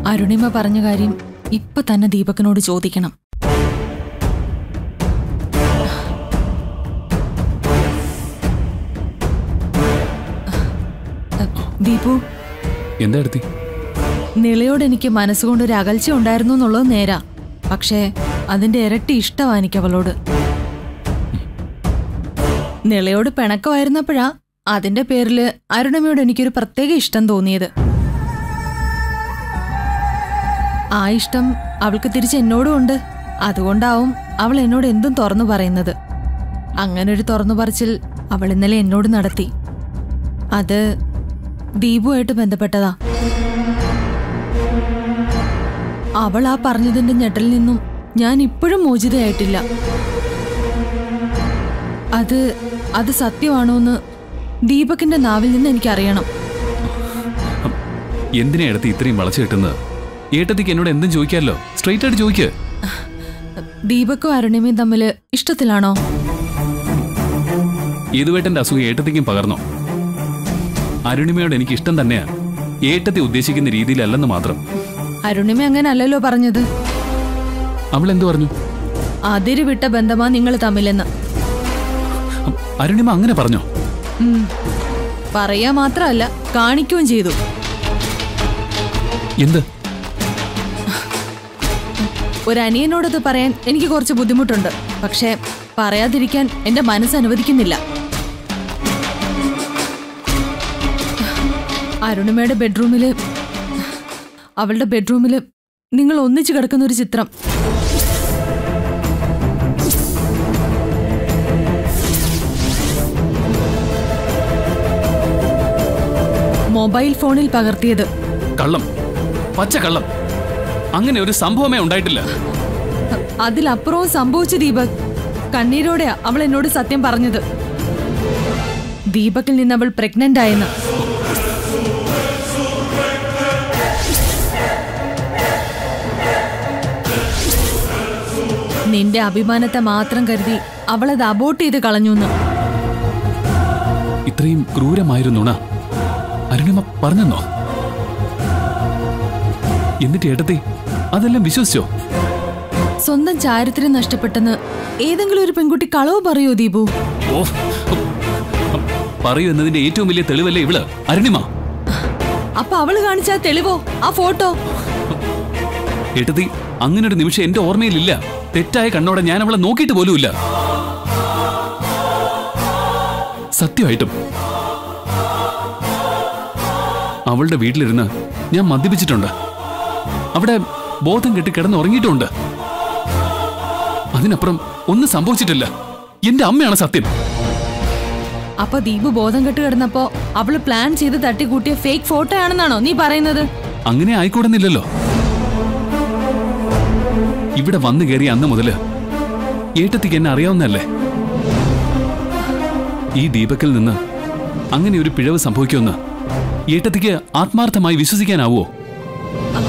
അരുണിമ പറഞ്ഞ കാര്യം ഇപ്പൊ തന്നെ ദീപകിനോട് ചോദിക്കണം ദീപു എന്താ എടുത്തി നിളയോട് എനിക്ക് മനസ്സുകൊണ്ട് ഒരു അകൽച്ച ഉണ്ടായിരുന്നു എന്നുള്ളത് നേരാ പക്ഷേ അതിന്റെ ഇരട്ടി ഇഷ്ടമാ എനിക്ക് അവളോട് നിളയോട് പിണക്കമായിരുന്നപ്പോഴാ അതിന്റെ പേരില് അരുണമ്മയോട് എനിക്കൊരു പ്രത്യേക ഇഷ്ടം തോന്നിയത് ആ ഇഷ്ടം അവൾക്ക് തിരിച്ച് എന്നോടും ഉണ്ട് അതുകൊണ്ടാവും അവൾ എന്നോട് എന്തും തുറന്നു പറയുന്നത് അങ്ങനെ ഒരു തുറന്നു പറച്ചിൽ അവൾ ഇന്നലെ എന്നോട് നടത്തി അത് ദീപുമായിട്ട് ബന്ധപ്പെട്ടതാ അവൾ ആ പറഞ്ഞതിന്റെ ഞെട്ടലിൽ നിന്നും ഞാൻ ഇപ്പോഴും മോചിതയായിട്ടില്ല അത് അത് സത്യമാണോന്ന് ദീപകിന്റെ നാവിൽ നിന്ന് എനിക്കറിയണം എന്തിനാ എടുത്ത് ഇത്രയും വളച്ചു കിട്ടുന്നത് ഏട്ടത്തിക്ക് എന്നോട് എന്തും ചോദിക്കാമല്ലോ സ്ട്രൈറ്റ് ആയിട്ട് ചോദിക്ക് ദീപക്കും അരുണിമയും തമ്മിൽ ഇഷ്ടത്തിലാണോ ഏതുവേട്ടന്റെ അസൂയ ഏട്ടത്തിക്കും പകർന്നോ അരുണിമയോട് എനിക്ക് ഇഷ്ടം തന്നെയാ ഏട്ടത്തെ ഉദ്ദേശിക്കുന്ന രീതിയിലല്ലെന്ന് മാത്രം അരുണിമ അങ്ങനെ അല്ലല്ലോ പറഞ്ഞത് അവൾ എന്തു പറഞ്ഞു അതിര് വിട്ട ബന്ധമാ നിങ്ങൾ തമ്മിലെന്ന് അം, അരുണിമ അങ്ങനെ പറഞ്ഞോ ഉം. പറയാ മാത്രമല്ല കാണിക്കുകയും ചെയ്തു എന്ത് ഒരു അനിയനോടത് പറയാൻ എനിക്ക് കുറച്ച് ബുദ്ധിമുട്ടുണ്ട് പക്ഷേ പറയാതിരിക്കാൻ എന്റെ മനസ്സ് അനുവദിക്കുന്നില്ല അരുണിമയുടെ ബെഡ്റൂമില് അവളുടെ ബെഡ്റൂമില് നിങ്ങൾ ഒന്നിച്ചു കിടക്കുന്ന ഒരു ചിത്രം മൊബൈൽ ഫോണിൽ പകർത്തിയത് കള്ളം പച്ച കള്ളം അങ്ങനെ ഒരു സംഭവമേ ഉണ്ടായിട്ടില്ല അതിലപ്പുറവും സംഭവിച്ചു ദീപക് കണ്ണീരോടെയാ അവൾ എന്നോട് സത്യം പറഞ്ഞത് ദീപകിൽ നിന്ന് അവൾ പ്രഗ്നന്റ് ആയെന്ന് നിന്റെ അഭിമാനത്തെ മാത്രം കരുതി അവളത് അബോട്ട് ചെയ്ത് കളഞ്ഞുന്ന് ഇത്രയും ക്രൂരമായിരുന്നുണ അരുണിമ പറഞ്ഞെന്നോ എന്നിട്ട് ഏട്ടത്തി അതെല്ലാം വിശ്വസിച്ചോ സ്വന്തം ചാരിത്രം നഷ്ടപ്പെട്ടെന്ന് ഏതെങ്കിലും ഒരു പെൺകുട്ടി കളവ് പറയോ ദീപു ഓ പറയൂ എന്നതിന്റെ ഏറ്റവും വലിയ തെളിവല്ലേ ഇവള് അരുണിമ അപ്പൊ അവള് കാണിച്ച ആ തെളിവോ ആ ഫോട്ടോ ഏട്ടത്തി അങ്ങനെ ഒരു നിമിഷം എന്റെ ഓർമ്മയിലില്ല തെറ്റായ കണ്ണോടെ ഞാൻ അവളെ നോക്കിയിട്ട് പോലുമില്ല സത്യമായിട്ടും അവളുടെ വീട്ടിലിരുന്ന് ഞാൻ മദ്യപിച്ചിട്ടുണ്ട് അവിടെ ബോധം കെട്ടി കിടന്നുറങ്ങിയിട്ടുമുണ്ട് അതിനപ്പുറം ഒന്നും സംഭവിച്ചിട്ടില്ല എന്റെ അമ്മയാണ് സത്യം അപ്പൊ ദീപു ബോധം കെട്ട് കിടന്നപ്പോ അവള് പ്ലാൻ ചെയ്ത് തട്ടിക്കൂട്ടിയ ഫേക്ക് ഫോട്ടോ ആണെന്നാണോ നീ പറയുന്നത് അങ്ങനെ ആയിക്കൂടുന്നില്ലല്ലോ ഇവിടെ വന്നു കയറിയ അന്ന് മുതല് ഏട്ടത്തിക്ക് എന്നെ അറിയാവുന്നല്ലേ ഈ ദീപക്കിൽ നിന്ന് അങ്ങനെ ഒരു പിഴവ് സംഭവിക്കുമെന്ന് ഏട്ടത്തിക്ക് ആത്മാർത്ഥമായി വിശ്വസിക്കാനാവോ ആ,